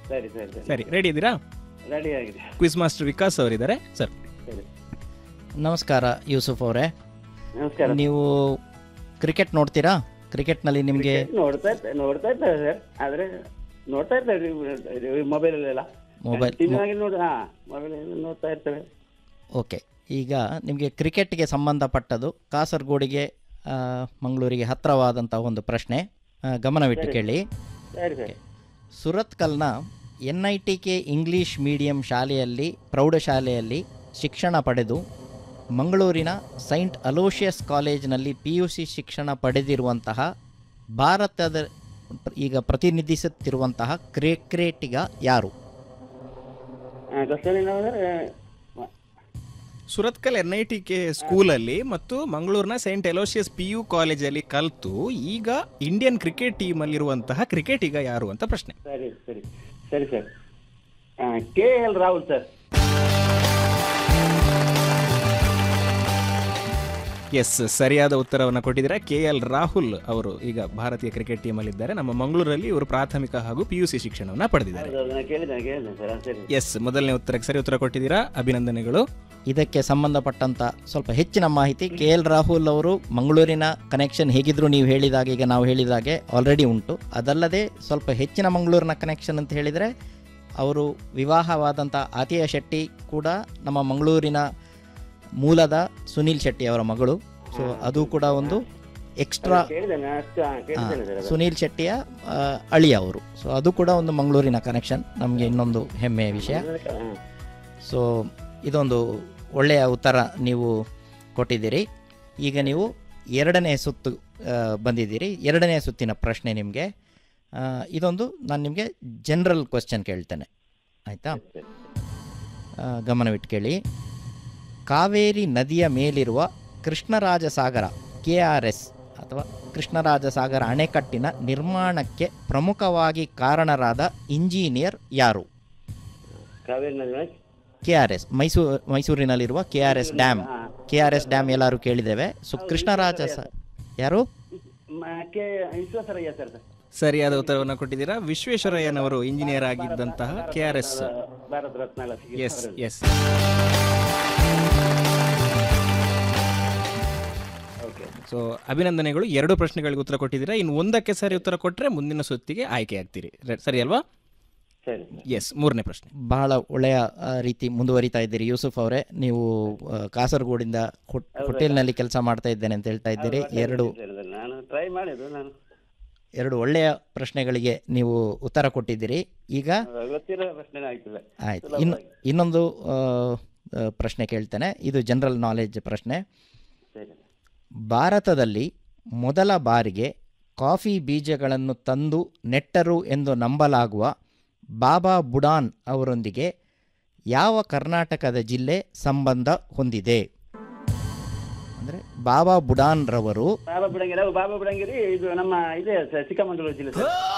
ಸರಿ ಸರಿ ಸರಿ ಸರಿ ರೆಡಿ ಇದ್ದೀರಾ ರೆಡಿ ಆಗಿದೆ ಕ್ವಿಸ್ ಮಾಸ್ಟರ್ ವಿಕಾಸ್ ಅವರಿದ್ದಾರೆ ಸರ್ ಸರಿ ನಮಸ್ಕಾರ ಯೂಸುಫ್ ಅವರೇ ನಮಸ್ಕಾರ ನೀವು ಕ್ರಿಕೆಟ್ ನೋಡ್ತೀರಾ ಕ್ರಿಕೆಟ್ನಲ್ಲಿ ನಿಮಗೆ ನೋಡ್ತಾ ಇರ್ತೆ ನೋಡ್ತಾ ಇರ್ತೇವೆ ಸರ್ ಆದ್ರೆ ನೋಡ್ತಾ ಇರ್ತೇವೆ ಮೊಬೈಲ್ ಅಲ್ಲೆಲ್ಲ Mobile- ಟಿವಿ ಆಗಿ ನೋಡಿ ಹಾ ಮೊಬೈಲ್ ನೋಡ್ತಾ ಇರ್ತೇವೆ ಓಕೆ ಈಗ ನಿಮಗೆ ಕ್ರಿಕೆಟ್ಗೆ ಸಂಬಂಧಪಟ್ಟದು ಕಾಸರಗೋಡಿಗೆ ಆ, ಮಂಗಳೂರಿಗೆ ಹತ್ತಿರವಾದಂಥ ಒಂದು ಪ್ರಶ್ನೆ ಆ, ಗಮನವಿಟ್ಟು ಕೇಳಿ ಸರಿ ಸರಿ ಸುರತ್ಕಲ್ನ N I T K English medium ಶಾಲೆಯಲ್ಲಿ ಪ್ರೌಢಶಾಲೆಯಲ್ಲಿ ಶಿಕ್ಷಣ ಪಡೆದು ಮಂಗಳೂರಿನ ಸೈಂಟ್ ಅಲೋಷಿಯಸ್ ಕಾಲೇಜಿನಲ್ಲಿ ಪಿ ಯು ಸಿ ಶಿಕ್ಷಣ ಪಡೆದಿರುವಂತಹ ಭಾರತದ ಈಗ ಪ್ರತಿನಿಧಿಸುತ್ತಿರುವಂತಹ ಕ್ರಿಕೆಟಿಗ ಯಾರು ಕ್ವಶನ್ ಏನಂದ್ರೆ Surathkal N I T K ಸ್ಕೂಲಲ್ಲಿ ಮತ್ತು ಮಂಗಳೂರಿನ ಸೈಂಟ್ ಎಲೋಸಿಯಸ್ ಪಿ ಯು ಕಾಲೇಜಲ್ಲಿ ಕಲಿತು ಈಗ ಇಂಡಿಯನ್ ಕ್ರಿಕೆಟ್ ಟೀಮಲ್ಲಿರುವಂತಹ ಕ್ರಿಕೆಟಿಗ ಯಾರು ಅಂತ ಪ್ರಶ್ನೆ ಸರಿ ಸರಿ ಸರಿ sir K L Rahul sir yes ಸರಿಯಾದ ಉತ್ತರವನ್ನು ಕೊಟ್ಟಿದ್ದೀರಾ ಕೆ ಎಲ್ ರಾಹುಲ್ ಅವರು ಈಗ ಭಾರತೀಯ ಕ್ರಿಕೆಟ್ ಟೀಮಲ್ಲಿದ್ದಾರೆ ನಮ್ಮ ಮಂಗಳೂರಲ್ಲಿ ಇವರು ಪ್ರಾಥಮಿಕ ಹಾಗೂ ಪಿ ಯು ಸಿ ಶಿಕ್ಷಣವನ್ನು ಪಡೆದಿದ್ದಾರೆ ಹೌದು ನಾನು ಕೇಳಿದ್ದೇನೆ ಕೇಳಿದ್ದೇನೆ ಸರ್ ಸರಿ ಎಸ್ ಮೊದಲನೇ ಉತ್ತರಕ್ಕೆ ಸರಿ ಉತ್ತರ ಕೊಟ್ಟಿದ್ದೀರಾ ಅಭಿನಂದನೆಗಳು ಇದಕ್ಕೆ ಸಂಬಂಧಪಟ್ಟಂತ ಸ್ವಲ್ಪ ಹೆಚ್ಚಿನ ಮಾಹಿತಿ ಕೆ ಎಲ್ ರಾಹುಲ್ ಅವರು ಮಂಗಳೂರಿನ ಕನೆಕ್ಷನ್ ಹೇಗಿದ್ರು ನೀವು ಹೇಳಿದಾಗೆ ಈಗ ನಾವು ಹೇಳಿದಾಗೆ ಆಲ್ರೆಡಿ ಉಂಟು ಅದಲ್ಲದೆ ಸ್ವಲ್ಪ ಹೆಚ್ಚಿನ ಮಂಗಳೂರಿನ ಕನೆಕ್ಷನ್ ಅಂತ ಹೇಳಿದರೆ ಅವರು ವಿವಾಹವಾದಂಥ ಆತಿಯ ಶೆಟ್ಟಿ ಕೂಡ ನಮ್ಮ ಮಂಗಳೂರಿನ ಮೂಲದ ಸುನೀಲ್ ಶೆಟ್ಟಿ ಅವರ ಮಗಳು ಸೊ ಅದು ಕೂಡ ಒಂದು ಎಕ್ಸ್ಟ್ರಾ ಕೇಳಿದ್ದೇನೆ ಅಷ್ಟು ಹಾ, ಕೇಳಿದ್ದೇನೆ ಸರ್ ಅದು. ಸುನೀಲ್ ಶೆಟ್ಟಿಯ ಆ, ಅಳಿಯ ಅವರು ಸೊ ಅದು ಕೂಡ ಒಂದು ಮಂಗಳೂರಿನ ಕನೆಕ್ಷನ್ ನಮಗೆ ಇನ್ನೊಂದು ಹೆಮ್ಮೆಯ ವಿಷಯ ಹಾ. ಸೊ ಇದೊಂದು ಒಳ್ಳೆಯ ಉತ್ತರ ನೀವು ಕೊಟ್ಟಿದ್ದೀರಿ ಈಗ ನೀವು ಎರಡನೇ ಸುತ್ತು ಆ, ಬಂದಿದ್ದೀರಿ ಎರಡನೇ ಸುತ್ತಿನ ಪ್ರಶ್ನೆ ನಿಮಗೆ ಇದೊಂದು ನಾನು ನಿಮಗೆ ಜನರಲ್ ಕ್ವಶನ್ ಕೇಳ್ತೇನೆ ಆಯಿತಾ ಗಮನವಿಟ್ಟು ಕೇಳಿ ಕಾವೇರಿ ನದಿಯ ಮೇಲಿರುವ Krishnaraja Sagara K R S ಅಥವಾ ಕೃಷ್ಣರಾಜ ಸಾಗರ ಅಣೆಕಟ್ಟಿನ ನಿರ್ಮಾಣಕ್ಕೆ ಪ್ರಮುಖವಾಗಿ ಕಾರಣರಾದ ಇಂಜಿನಿಯರ್ ಯಾರು ಕಾವೇರಿ ನದಿ ಒಳಗೆ ಕೆ ಆರ್ ಎಸ್ ಮೈಸೂರು ಮೈಸೂರಿನಲ್ಲಿರುವ K R S dam K R S dam ಎಲ್ಲರೂ ಕೇಳಿದ್ದೇವೆ ಸೊ ಕೃಷ್ಣರಾಜ ಸ ಯಾರು ಮ- ಕೆ ವಿಶ್ವೇಶ್ವರಯ್ಯ ಸರ್ ಸರ್ ಸರಿಯಾದ ಉತ್ತರವನ್ನು ಕೊಟ್ಟಿದ್ದೀರಾ ವಿಶ್ವೇಶ್ವರಯ್ಯನವರು ಇಂಜಿನಿಯರ್ ಆಗಿದ್ದಂತಹ K R S Bharat Ratna ಎಲ್ಲ ಸಿಕ್ಕಿದೆ ಎಸ್ ಅವರಲ್ಲಿ. ಎಸ್ ಓಕೆ ಸೊ ಅಭಿನಂದನೆಗಳು ಎರಡು ಪ್ರಶ್ನೆಗಳಿಗೆ ಉತ್ತರ ಕೊಟ್ಟಿದ್ದೀರಾ ಇನ್ನು ಒಂದಕ್ಕೆ ಸರಿ ಉತ್ತರ ಕೊಟ್ಟರೆ ಮುಂದಿನ ಸುತ್ತಿಗೆ ಆಯ್ಕೆ ಆಗ್ತೀರಿ ರೆ- ಸರಿ ಅಲ್ವಾ ಸರಿ ಎಸ್ ಮೂರನೇ ಪ್ರಶ್ನೆ ಬಹಳ ಒಳ್ಳೆಯ ಆ, ರೀತಿ ಮುಂದುವರಿತಾ ಇದ್ದೀರಿ ಯೂಸುಫ್ ಅವರೇ ನೀವು ಆ, ಕಾಸರಗೋಡಿಂದ ಹೋಟ್- ಹೋಟೆಲ್ನಲ್ಲಿ ಕೆಲಸ ಮಾಡ್ತಾ ಇದ್ದೇನೆ ಅಂತ ಹೇಳ್ತಾ ಇದ್ದೀರಿ ಎರಡು ಸರಿ, ಸರಿ. ನಾನು ಟ್ರೈ ಮಾಡಿದ್ದು ನಾನು ಎರಡು ಒಳ್ಳೆಯ ಪ್ರಶ್ನೆಗಳಿಗೆ ನೀವು ಉತ್ತರ ಕೊಟ್ಟಿದ್ದೀರಿ ಈಗ ಗೊತ್ತಿರೋ ಪ್ರಶ್ನೆ ಆಯ್ತಿಲ್ಲ ಆಯ್ತು ಇನ್ನು ಇನ್ನೊಂದು ಆ, ಆ, ಪ್ರಶ್ನೆ ಕೇಳ್ತೇನೆ ಇದು ಜನರಲ್ ನಾಲೆಡ್ಜ್ ಪ್ರಶ್ನೆ ಸರಿ ಭಾರತದಲ್ಲಿ ಮೊದಲ ಬಾರಿಗೆ ಕಾಫಿ ಬೀಜಗಳನ್ನು ತಂದು ನೆಟ್ಟರು ಎಂದು ನಂಬಲಾಗುವ ಬಾಬಾ ಬುಡಾನ್ ಅವರೊಂದಿಗೆ ಯಾವ ಕರ್ನಾಟಕದ ಜಿಲ್ಲೆ ಸಂಬಂಧ ಹೊಂದಿದೆ ಅಂದರೆ ಬಾಬಾ ಬುಡಾನ್ ರವರು ಬಾಬಾ ಬುಡಂಗಿರಿ ಬಾಬಾ ಬುಡಂಗಿರಿ ಇದು ನಮ್ಮ ಇದೆ ಸರ್ ಚಿಕ್ಕಮಗಳೂರು ಜಿಲ್ಲೆ ಸರ್